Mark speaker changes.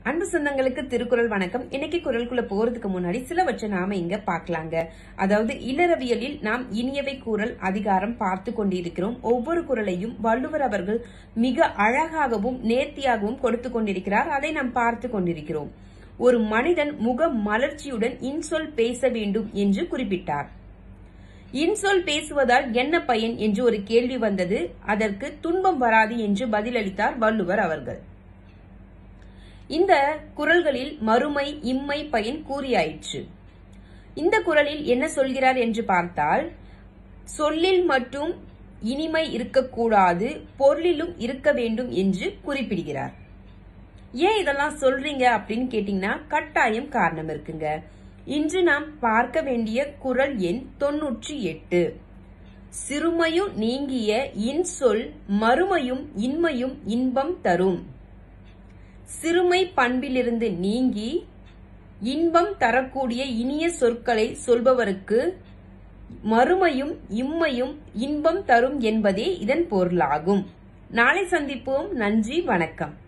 Speaker 1: அன்பு சொந்தங்களுக்கு திருக்குறள் வணக்கம் இன்னைக்கு குரலுக்குள்ள போறதுக்கு முன்னாடி சிலவற்றை நாம இங்க பார்க்கலாங்க அதாவது இல்லறவியலில் நாம் இனியவை குரல் அதிகாரம் பார்த்து கொண்டிருக்கிறோம் ஒவ்வொரு குரலையும் வள்ளுவர் அவர்கள் மிக அழகாகவும் நேர்த்தியாகவும் கொடுத்து கொண்டிருக்கிறார் அதை நாம் பார்த்து கொண்டிருக்கிறோம் ஒரு மனிதன் முக மலர்ச்சியுடன் இன்சொல் பேச வேண்டும் என்று குறிப்பிட்டார் இன்சொல் பேசுவதால் என்ன பயன் என்று ஒரு கேள்வி வந்தது அதற்கு துன்பம் வராது என்று பதிலளித்தார் வள்ளுவர் அவர்கள் இந்த குரல்களில் மறுமை இம்மை பயன் கூறியாயிற்று இந்த குரலில் என்ன சொல்கிறார் என்று பார்த்தால் சொல்லில் மட்டும் இனிமை இருக்கக்கூடாது பொருளிலும் இருக்க வேண்டும் என்று குறிப்பிடுகிறார் ஏன் இதெல்லாம் சொல்றீங்க அப்படின்னு கேட்டீங்கன்னா கட்டாயம் காரணம் இருக்குங்க இன்று நாம் பார்க்க வேண்டிய குரல் எண் தொன்னூற்றி எட்டு சிறுமையும் நீங்கிய இன்சொல் மறுமையும் இன்மையும் இன்பம் தரும் சிறுமை பண்பிலிருந்து நீங்கி இன்பம் தரக்கூடிய இனிய சொற்களை சொல்பவருக்கு மறுமையும் இம்மையும் இன்பம் தரும் என்பதே இதன் பொருளாகும் நாளை சந்திப்போம் நன்றி வணக்கம்